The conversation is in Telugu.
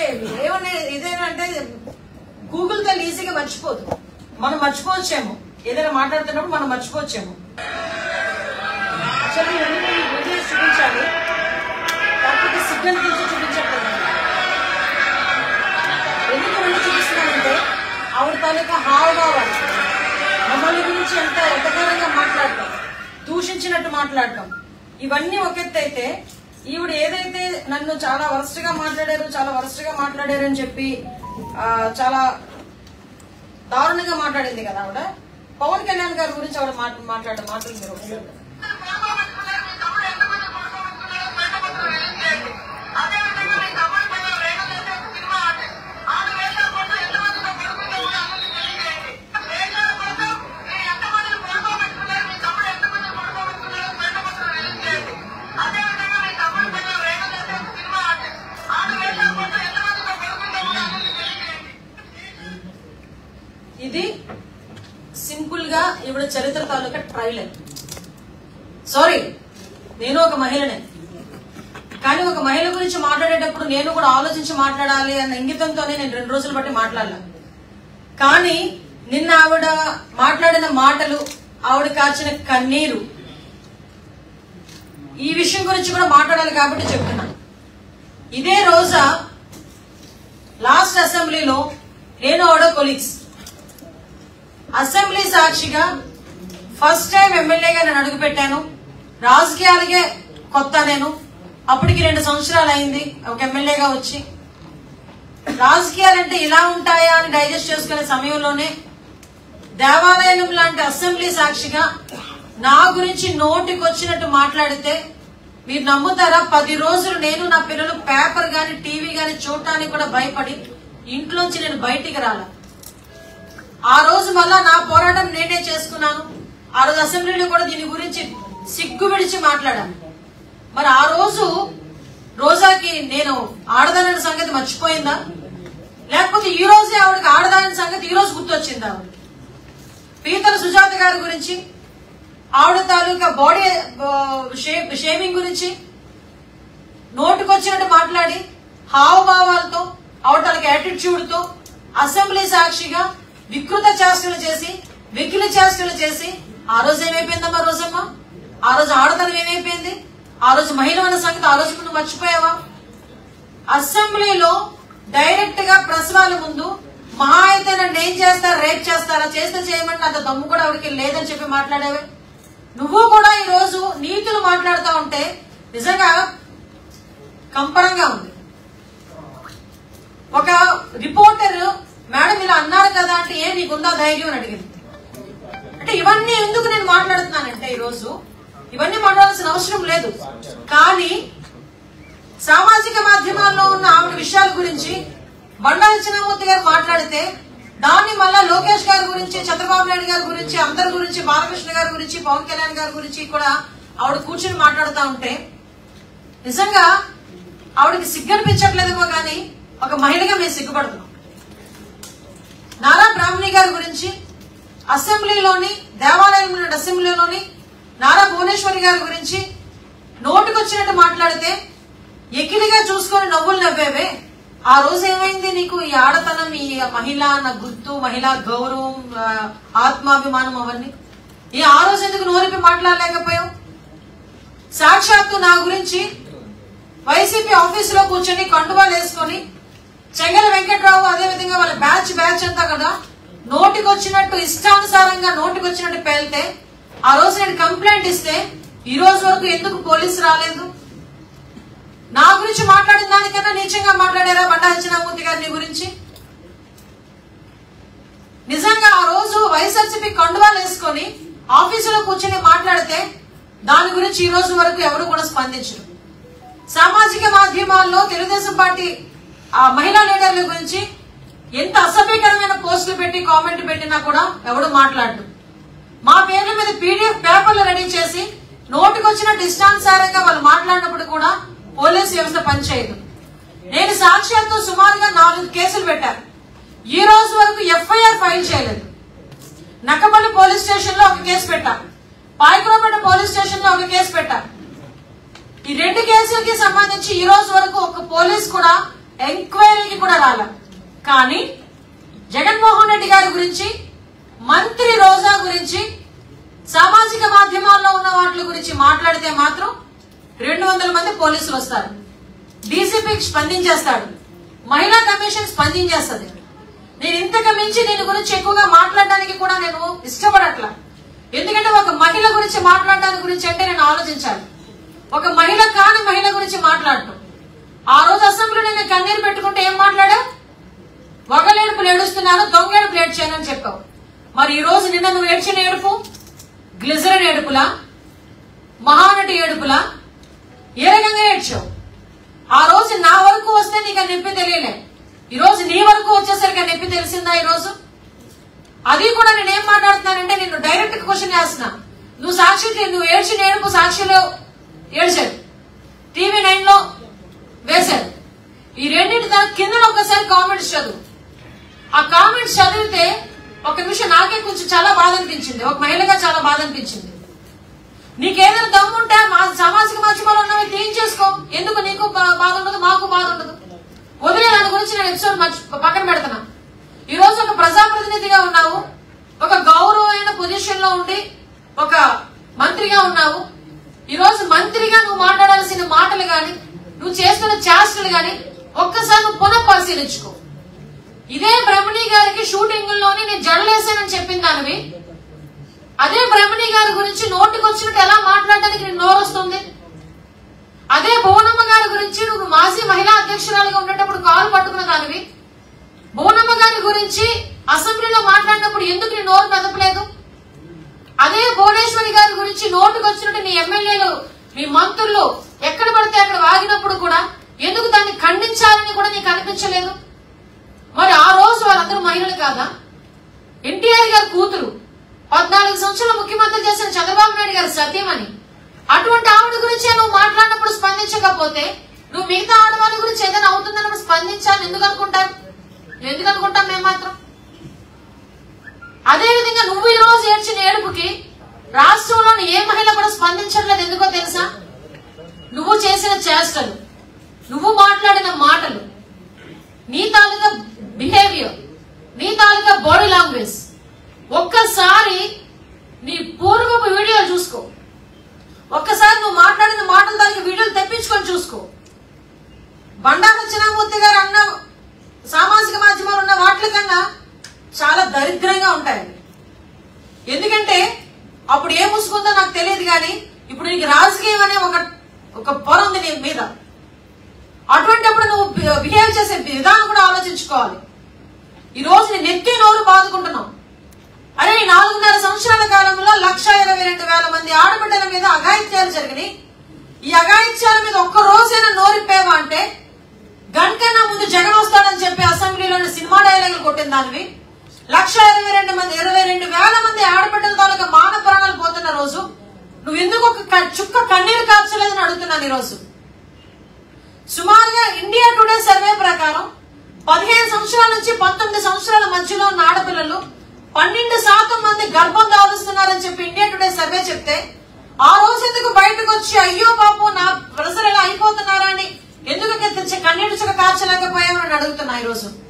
ఏమన్నా ఇదేనంటే గూగుల్ తో ఈజీగా మర్చిపోదు మనం మర్చిపోవచ్చేమో ఏదైనా మాట్లాడుతున్నప్పుడు మనం మర్చిపోవచ్చేమో యాక్చువల్లీ ఇవన్నీ నేను వీడియోస్ చూపించాలి కాకపోతే సిగ్నల్ తీసి చూపించట్లేదు ఎందుకు ఇవన్నీ చూపిస్తున్నానంటే ఆవిడ తాలూకా హావభావాలు మమ్మల్ని గురించి ఎంత ఎటకారంగా మాట్లాడటం దూషించినట్టు మాట్లాడటం ఇవన్నీ ఒక ఎత్తు అయితే ఈవిడ ఏదైతే నన్ను చాలా వరస్ట్ గా మాట్లాడారు చాలా వరస్ట్ గా మాట్లాడారు అని చెప్పి ఆ, చాలా దారుణంగా మాట్లాడింది కదా ఆవిడ పవన్ కళ్యాణ్ గారి గురించి ఆవిడ మాట్లా- మాట్లాడిన మాటలు మీరు ఒకసారి ఇది సింపుల్ గా ఇవిడ చరిత్ర తాలూకా ట్రైలర్ సారీ నేను ఒక మహిళనే కానీ ఒక మహిళ గురించి మాట్లాడేటప్పుడు నేను కూడా ఆలోచించి మాట్లాడాలి అన్న ఇంగితంతోనే నేను రెండు రోజులు బట్టి మాట్లాడలా కానీ నిన్న ఆవిడ మాట్లాడిన మాటలు ఆవిడ కాచిన కన్నీరు ఈ విషయం గురించి కూడా మాట్లాడాలి కాబట్టి చెప్తున్నా ఇదే రోజా లాస్ట్ అసెంబ్లీలో నేను ఆవిడ కొలీగ్స్ అసెంబ్లీ సాక్షిగా ఫస్ట్ టైం ఎమ్మెల్యేగా నేను అడుగుపెట్టాను రాజకీయాలకే కొత్త నేను అప్పటికి రెండు సంవత్సరాలు అయింది ఒక ఎమ్మెల్యేగా వచ్చి రాజకీయాలంటే ఇలా ఉంటాయా అని డైజెస్ట్ చేసుకునే సమయంలోనే దేవాలయం లాంటి అసెంబ్లీ సాక్షిగా నా గురించి నోటికి వచ్చినట్టు మాట్లాడితే మీరు నమ్ముతారా పది రోజులు నేను నా పిల్లలు పేపర్ గాని టీవీ గాని చూడటానికి కూడా భయపడి ఇంట్లోంచి నేను బయటికి రాలా ఆ రోజు మళ్ళా నా పోరాటం నేనే చేసుకున్నాను ఆ రోజు అసెంబ్లీలో కూడా దీని గురించి సిగ్గు విడిచి మాట్లాడాను మరి ఆ రోజు రోజాకి నేను ఆడదానని సంగతి మర్చిపోయిందా లేకపోతే ఈ రోజే ఆవిడకి ఆడదాని సంగతి ఈ రోజు గుర్తొచ్చిందా ఆవిడ పీతల సుజాత గారి గురించి ఆవిడ తాలూకా బాడీ షేవింగ్ గురించి నోటుకొచ్చినట్టు మాట్లాడి హావభావాలతో ఆవిడ తాలూకా యాటిట్యూడ్ తో అసెంబ్లీ సాక్షిగా వికృత చేష్టలు చేసి వెకిలి చేష్టలు చేసి ఆ రోజు ఏమైపోయిందమ్మా రోజమ్మ ఆ రోజు ఆడతనం ఏమైపోయింది ఆ రోజు మహిళ అన్న సంగతి ఆ రోజు నువ్వు మర్చిపోయావా అసెంబ్లీలో డైరెక్ట్ గా ప్రసవాల ముందు మహా అయితే నన్ను ఏం చేస్తారు రేప్ చేస్తారా చేస్తే చేయమంటే అంత దమ్ము కూడా ఎవరికి లేదని చెప్పి మాట్లాడావే నువ్వు కూడా ఈ రోజు నీతులు మాట్లాడుతూ ఉంటే నిజంగా కంపరంగా ఉంది ఒక రిపోర్టర్ మేడం ఇలా అన్నారు కదా అంటే ఏ నీకుందా ధైర్యం అని అడిగింది అంటే ఇవన్నీ ఎందుకు నేను మాట్లాడుతున్నానంటే ఈ రోజు ఇవన్నీ మాట్లాడాల్సిన అవసరం లేదు కానీ సామాజిక మాధ్యమాల్లో ఉన్న ఆవిడ విషయాల గురించి బండారు చిన్నమూర్తి గారు మాట్లాడితే దాన్ని మళ్ళా లోకేష్ గారి గురించి చంద్రబాబు నాయుడు గారి గురించి అందరి గురించి బాలకృష్ణ గారి గురించి పవన్ కళ్యాణ్ గారి గురించి కూడా ఆవిడ కూర్చుని మాట్లాడుతూ ఉంటే నిజంగా ఆవిడకి సిగ్గనిపించట్లేదేమో కానీ ఒక మహిళగా మేము సిగ్గుపడుతున్నాం నారా బ్రాహ్మణి గారి గురించి అసెంబ్లీలోని దేవాలయం ఉన్న అసెంబ్లీలోని నారా భువనేశ్వరి గారి గురించి నోటికొచ్చినట్టు మాట్లాడితే ఎకిలిగా చూసుకొని నవ్వులు నవ్వేవే ఆ రోజు ఏమైంది నీకు ఈ ఆడతనం ఈ మహిళ అన్న గుర్తు మహిళా గౌరవం ఆ, ఆత్మాభిమానం అవన్నీ ఈ ఆ రోజు ఎందుకు నోరిపి మాట్లాడలేకపోయావు సాక్షాత్తు నా గురించి వైసీపీ ఆఫీసులో కూర్చొని కండువాలు వేసుకొని చెంగల వెంకట్రావు అదే విధంగా వాళ్ళ బ్యాచ్ బ్యాచ్ అంతా కదా నోటికి వచ్చినట్టు ఇష్టానుసారంగా నోటికి వచ్చినట్టు పేలితే ఆ రోజు నేను కంప్లైంట్ ఇస్తే ఈ రోజు వరకు ఎందుకు పోలీసు రాలేదు నా గురించి మాట్లాడిన దానికన్నా నీచంగా మాట్లాడారా బండా హచ్చినామూర్తి గారి నీ గురించి నిజంగా ఆ రోజు వైఎస్ఆర్సీపీ కండువాలు వేసుకొని ఆఫీసులో కూర్చొని మాట్లాడితే దాని గురించి ఈ రోజు వరకు ఎవరు కూడా స్పందించరు సామాజిక మాధ్యమాల్లో తెలుగుదేశం పార్టీ ఆ మహిళా లీడర్ల గురించి ఎంత అసభ్యకరమైన పోస్టులు పెట్టి కామెంట్ పెట్టినా కూడా ఎవడు మాట్లాడు మా పేర్ల మీద పీడిఎఫ్ పేపర్లు రెడీ చేసి నోటికొచ్చిన ఇష్టానుసారంగా వాళ్ళు మాట్లాడినప్పుడు కూడా పోలీస్ వ్యవస్థ పనిచేయదు నేను సాక్ష్యాలతో సుమారుగా నాలుగు కేసులు పెట్టాను ఈ రోజు వరకు ఎఫ్ఐఆర్ ఫైల్ చేయలేదు నక్కపల్లి పోలీస్ స్టేషన్ లో ఒక కేసు పెట్టా పాయకురపేట పోలీస్ స్టేషన్ లో ఒక కేసు పెట్టా ఈ రెండు కేసులకి సంబంధించి ఈ రోజు వరకు ఒక పోలీస్ కూడా ఎంక్వైరీకి కూడా రాలా కానీ జగన్మోహన్ రెడ్డి గారి గురించి మంత్రి రోజా గురించి సామాజిక మాధ్యమాల్లో ఉన్న వాటి గురించి మాట్లాడితే మాత్రం రెండు వందల మంది పోలీసులు వస్తారు డీసీపీ స్పందించేస్తాడు మహిళా కమిషన్ స్పందించేస్తుంది నేను ఇంతకు మించి దీని గురించి ఎక్కువగా మాట్లాడడానికి కూడా నేను ఇష్టపడట్లా ఎందుకంటే ఒక మహిళ గురించి మాట్లాడడానికి గురించి అంటే నేను ఆలోచించాలి ఒక మహిళ కాని మహిళ గురించి మాట్లాడటం ఆ రోజు అసెంబ్లీ నేను కన్నీరు పెట్టుకుంటే ఏం మాట్లాడా వగలేడుపులు ఏడుస్తున్నాను దొంగేడుపులు ఏడ్చాను అని చెప్పావు మరి ఈ రోజు నిన్న నువ్వు ఏడ్చిన ఏడుపు గ్లిజరన్ ఏడుపులా మహానటి ఏడుపులా ఏ రకంగా ఏడ్చావు ఆ రోజు నా వరకు వస్తే నీకు ఆ నొప్పి తెలియలే ఈ రోజు నీ వరకు వచ్చేసరికి ఆ నొప్పి తెలిసిందా ఈ రోజు అది కూడా నేను ఏం మాట్లాడుతున్నానంటే నిన్ను డైరెక్ట్ క్వశ్చన్ చేస్తున్నా నువ్వు సాక్షి నువ్వు ఏడ్చిన ఏడుపు సాక్షిలో ఏడ్చాడు టీవీ నైన్ లో వేశాడు ఈ రెండింటి దాని కింద ఒకసారి కామెంట్స్ చదువు ఆ కామెంట్స్ చదివితే ఒక నిమిషం నాకే కొంచెం చాలా బాధ అనిపించింది ఒక మహిళగా చాలా బాధ అనిపించింది నీకేదైనా దమ్ముంటే మా సామాజిక మాధ్యమాలు ఉన్నవి తీయించేసుకో ఎందుకు నీకు బా- బాధ ఉండదు మాకు బాధ ఉండదు వదిలే దాని గురించి నేను ఎపిసోడ్ మర్చి- పక్కన పెడుతున్నా ఈ రోజు ఒక ప్రజాప్రతినిధిగా ఉన్నావు ఒక గౌరవమైన పొజిషన్ లో ఉండి ఒక మంత్రిగా ఉన్నావు ఈ రోజు మంత్రిగా నువ్వు మాట్లాడాల్సిన మాటలు గాని నువ్వు చేస్తున్న చేష్టలు గాని ఒక్కసారి నువ్వు పునః పరిశీలించుకో ఇదే బ్రహ్మణి గారికి షూటింగ్ లోని నేను జడలేసానని చెప్పిన దానివి అదే బ్రహ్మణి గారి గురించి నోటికి వచ్చినట్టు ఎలా మాట్లాడడానికి నేను నోరొస్తుంది అదే భువనమ్మ గారి గురించి నువ్వు మాజీ మహిళా అధ్యక్షురాలుగా ఉండేటప్పుడు కాలు పట్టుకున్న దానివి భువనమ్మ గారి గురించి అసెంబ్లీలో మాట్లాడినప్పుడు ఎందుకు నీ నోరు మెదపలేదు అదే భువనేశ్వరి గారి గురించి నోటుకు వచ్చినట్టు నీ ఎమ్మెల్యేలు మీ మంత్రులు ఎక్కడ పడితే అక్కడ వాగినప్పుడు కూడా ఎందుకు దాన్ని ఖండించాలని కూడా నీకు అనిపించలేదు మరి ఆ రోజు వాళ్ళందరూ మహిళలు కాదా ఎన్టీఆర్ గారి కూతురు పద్నాలుగు సంవత్సరాలు ముఖ్యమంత్రి చేసిన చంద్రబాబు నాయుడు గారి సత్యమని అటువంటి ఆవిడ గురించి నువ్వు మాట్లాడినప్పుడు స్పందించకపోతే నువ్వు మిగతా ఆడవాళ్ళ గురించి ఏదైనా అవుతుందన్నప్పుడు స్పందించాలని ఎందుకు అనుకుంటారు ఎందుకు అనుకుంటాం మేము మాత్రం అదే విధంగా నువ్వు ఈ రోజు ఏడ్చిన ఏడుపుకి రాష్ట్రంలోని ఏ మహిళ కూడా స్పందించట్లేదు ఎందుకో తెలుసా నువ్వు చేసిన చేష్టలు నువ్వు మాట్లాడిన మాటలు నీ తాలూకా బిహేవియర్ నీ తాలూకా బాడీ లాంగ్వేజ్ ఒక్కసారి నీ పూర్వపు వీడియోలు చూసుకో ఒక్కసారి నువ్వు మాట్లాడిన మాటలు దానికి వీడియోలు తెప్పించుకొని చూసుకో బండా దక్షిణామూర్తి గారు అన్న సామాజిక మాధ్యమాలు ఉన్న వాటి కన్నా చాలా దరిద్రంగా ఉంటాయి ఎందుకంటే అప్పుడు ఏం ముసుకుందో నాకు తెలియదు కానీ ఇప్పుడు నీకు రాజకీయం అనే ఒక ఒక పొర ఉంది నీ మీద అటువంటిప్పుడు నువ్వు బి- బిహేవ్ చేసే విధానం కూడా ఆలోచించుకోవాలి ఈ రోజు నీ నెత్తి నోరు బాదుకుంటున్నావు అరే ఈ నాలుగున్నర సంవత్సరాల కాలంలో లక్ష ఇరవై రెండు వేల మంది ఆడబిడ్డల మీద అఘాయిత్యాలు జరిగినాయి ఈ అఘాయిత్యాల మీద ఒక్క రోజైనా నోరిప్పేవా అంటే గన్ కన్నా ముందు జగన్ వస్తాడని చెప్పి అసెంబ్లీలోని సినిమా డైలాగులు కొట్టిన దానివి లక్ష ఇరవై రెండు మంది ఇరవై రెండు వేల మంది ఆడబిడ్డల తాలూకా మాన ప్రాణాలు పోతున్న రోజు నువ్వు ఎందుకు ఒక క- చుక్క కన్నీరు కార్చలేదని అడుగుతున్నాను ఈ రోజు సుమారుగా ఇండియా టుడే సర్వే ప్రకారం పదిహేను సంవత్సరాల నుంచి పంతొమ్మిది సంవత్సరాల మధ్యలో ఉన్న ఆడపిల్లలు పన్నెండు శాతం మంది గర్భం దాలుస్తున్నారని చెప్పి ఇండియా టుడే సర్వే చెప్తే ఆ రోజు ఎందుకు బయటకు వచ్చి అయ్యో పాపం నా ప్రజలు ఇలా అయిపోతున్నారా అని ఎందుకు కన్నీటి చుక్క కార్చలేకపోయామని అడుగుతున్నా ఈ రోజు